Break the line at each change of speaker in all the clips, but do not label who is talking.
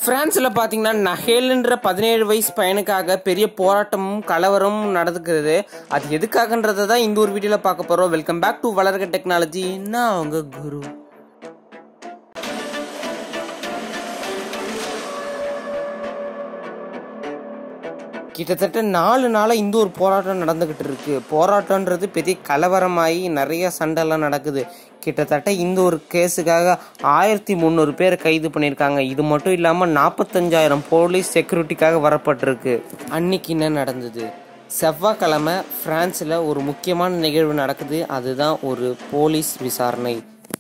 பிரான்ஸ்ல பாத்தீங்கன்னா நஹேல்ன்ற பதினேழு வயசு பையனுக்காக பெரிய போராட்டமும் கலவரமும் நடந்துக்கிறது அது எதுக்காகன்றதை தான் இந்த ஒரு வீடியோல பார்க்க போறோம் welcome back to Valarga technology நான் அவங்க குரு கிட்டத்தட்ட நாலு நாளாக இந்த ஒரு போராட்டம் நடந்துக்கிட்டு இருக்கு போராட்டம்ன்றது பெரிய கலவரமாகி நிறைய சண்டைலாம் நடக்குது கிட்டத்தட்ட இந்த ஒரு கேஸுக்காக ஆயிரத்தி முந்நூறு பேர் கைது பண்ணியிருக்காங்க இது மட்டும் இல்லாமல் நாற்பத்தஞ்சாயிரம் போலீஸ் செக்யூரிட்டிக்காக வரப்பட்டிருக்கு அன்னைக்கு என்ன நடந்தது செவ்வாய்க்கிழமை பிரான்ஸில் ஒரு முக்கியமான நிகழ்வு நடக்குது அதுதான் ஒரு போலீஸ் விசாரணை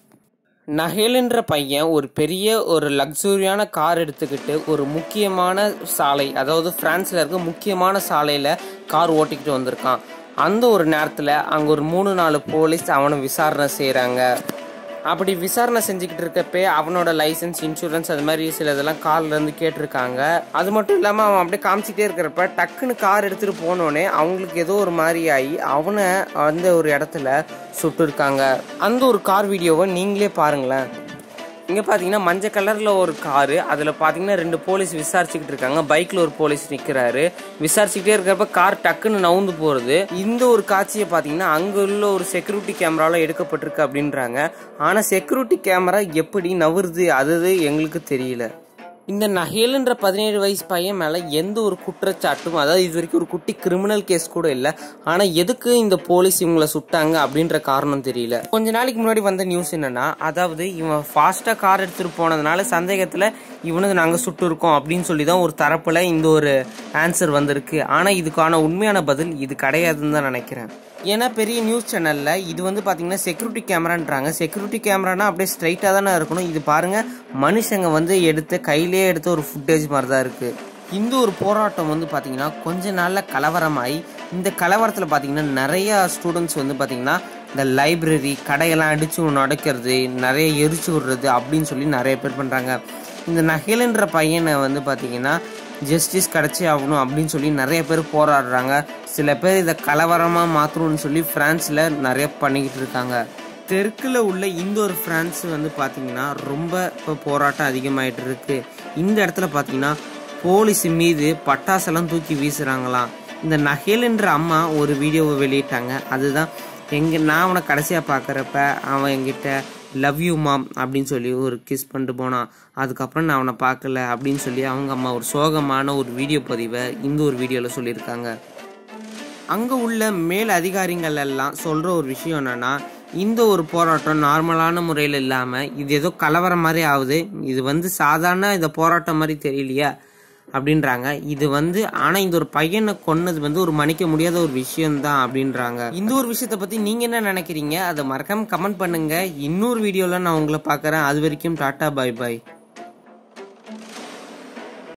நஹேல்ன்ற பையன் ஒரு பெரிய ஒரு லக்ஸூரியான கார் எடுத்துக்கிட்டு ஒரு முக்கியமான சாலை அதாவது பிரான்ஸ்ல இருக்க முக்கியமான சாலையில கார் ஓட்டிக்கிட்டு வந்திருக்கான் அந்த ஒரு நேரத்தில் அங்கே ஒரு மூணு நாலு போலீஸ் அவனை விசாரணை செய்கிறாங்க அப்படி விசாரணை செஞ்சுக்கிட்டு இருக்கப்பே அவனோட லைசன்ஸ் இன்சூரன்ஸ் அது மாதிரி சில இதெல்லாம் கார்ல இருந்து கேட்டிருக்காங்க அது மட்டும் இல்லாமல் அவன் அப்படியே காமிச்சிட்டே இருக்கிறப்ப டக்குன்னு கார் எடுத்துகிட்டு போனோடனே அவங்களுக்கு ஏதோ ஒரு மாதிரி ஆகி அவனை அந்த ஒரு இடத்துல சுட்டுருக்காங்க அந்த ஒரு கார் வீடியோவை நீங்களே பாருங்களேன் இங்கே பார்த்தீங்கன்னா மஞ்சள் கலரில் ஒரு காரு அதில் பார்த்தீங்கன்னா ரெண்டு போலீஸ் விசாரிச்சுக்கிட்டு இருக்காங்க பைக்கில் ஒரு போலீஸ் நிற்கிறாரு விசாரிச்சுக்கிட்டே இருக்கிறப்ப கார் டக்குன்னு நவுந்து போகிறது இந்த ஒரு காட்சியை பார்த்தீங்கன்னா அங்கே உள்ள ஒரு செக்யூரிட்டி கேமராவில் எடுக்கப்பட்டிருக்கு அப்படின்றாங்க ஆனால் செக்யூரிட்டி கேமரா எப்படி நவுறுது அது எங்களுக்கு தெரியல இந்த நஹேலுன்ற பதினேழு வயசு பையன் மேலே எந்த ஒரு குற்றச்சாட்டும் அதாவது இது வரைக்கும் ஒரு குட்டி கிரிமினல் கேஸ் கூட இல்லை ஆனால் எதுக்கு இந்த போலீஸ் இவங்கள சுட்டாங்க அப்படின்ற காரணம் தெரியல கொஞ்ச நாளைக்கு முன்னாடி வந்த நியூஸ் என்னன்னா அதாவது இவன் ஃபாஸ்ட்டாக கார் எடுத்துகிட்டு போனதுனால சந்தேகத்தில் இவனுக்கு நாங்கள் சுட்டு இருக்கோம் அப்படின்னு சொல்லி தான் ஒரு தரப்பில் இந்த ஒரு ஆன்சர் வந்திருக்கு ஆனால் இதுக்கான உண்மையான பதில் இது கிடையாதுன்னு தான் நினைக்கிறேன் ஏன்னா பெரிய நியூஸ் சேனலில் இது வந்து பார்த்தீங்கன்னா செக்யூரிட்டி கேமரான்றாங்க செக்யூரிட்டி கேமரானா அப்படியே ஸ்ட்ரைட்டாக தானே இருக்கணும் இது பாருங்க மனுஷங்க வந்து எடுத்து கையிலேயே எடுத்த ஒரு ஃபுட்டேஜ் மாதிரி தான் இருக்குது இந்த ஒரு போராட்டம் வந்து பார்த்தீங்கன்னா கொஞ்ச நாளில் கலவரமாகி இந்த கலவரத்தில் பார்த்தீங்கன்னா நிறையா ஸ்டூடெண்ட்ஸ் வந்து பார்த்தீங்கன்னா இந்த லைப்ரரி கடையெல்லாம் அடித்து நடக்கிறது நிறைய எரிச்சு விடுறது அப்படின்னு சொல்லி நிறைய பேர் பண்ணுறாங்க இந்த நகைலன்ற பையனை வந்து பார்த்தீங்கன்னா ஜஸ்டிஸ் கிடச்சி ஆகணும் அப்படின்னு சொல்லி நிறைய பேர் போராடுறாங்க சில பேர் இதை கலவரமாக மாற்றணும்னு சொல்லி ஃப்ரான்ஸில் நிறைய பண்ணிக்கிட்டு இருக்காங்க தெற்கில் உள்ள இந்த ஒரு ஃப்ரான்ஸ் வந்து பார்த்தீங்கன்னா ரொம்ப இப்போ போராட்டம் அதிகமாயிட்டு இருக்கு இந்த இடத்துல பார்த்தீங்கன்னா போலீஸ் மீது பட்டாசெல்லாம் தூக்கி வீசுகிறாங்களாம் இந்த நஹேல்ன்ற அம்மா ஒரு வீடியோவை வெளியிட்டாங்க அதுதான் எங்க நான் அவனை கடைசியாக பார்க்குறப்ப அவன் என்கிட்ட லவ் யூ மாம் அப்படின்னு சொல்லி ஒரு கிஸ் பண்ணிட்டு போனான் அதுக்கப்புறம் நான் அவனை பார்க்கல அப்படின்னு சொல்லி அவங்க அம்மா ஒரு சோகமான ஒரு வீடியோ பதிவை இந்த ஒரு வீடியோவில் சொல்லியிருக்காங்க அங்கே உள்ள மேல் அதிகாரிகள் எல்லாம் சொல்கிற ஒரு விஷயம் என்னன்னா இந்த ஒரு போராட்டம் நார்மலான முறையில் இல்லாமல் இது ஏதோ கலவரம் மாதிரி ஆகுது இது வந்து சாதாரண இந்த போராட்டம் மாதிரி தெரியலையா அப்படின்றாங்க இது வந்து ஆனா இந்த ஒரு பையனை கொன்னது வந்து ஒரு மன்னிக்க முடியாத ஒரு விஷயம் தான் அப்படின்றாங்க இந்த ஒரு விஷயத்த பத்தி நீங்க என்ன நினைக்கிறீங்க அதை மறக்காம கமெண்ட் பண்ணுங்க இன்னொரு வீடியோல நான் உங்களை பார்க்கறேன் அது வரைக்கும் டாட்டா பை பாய்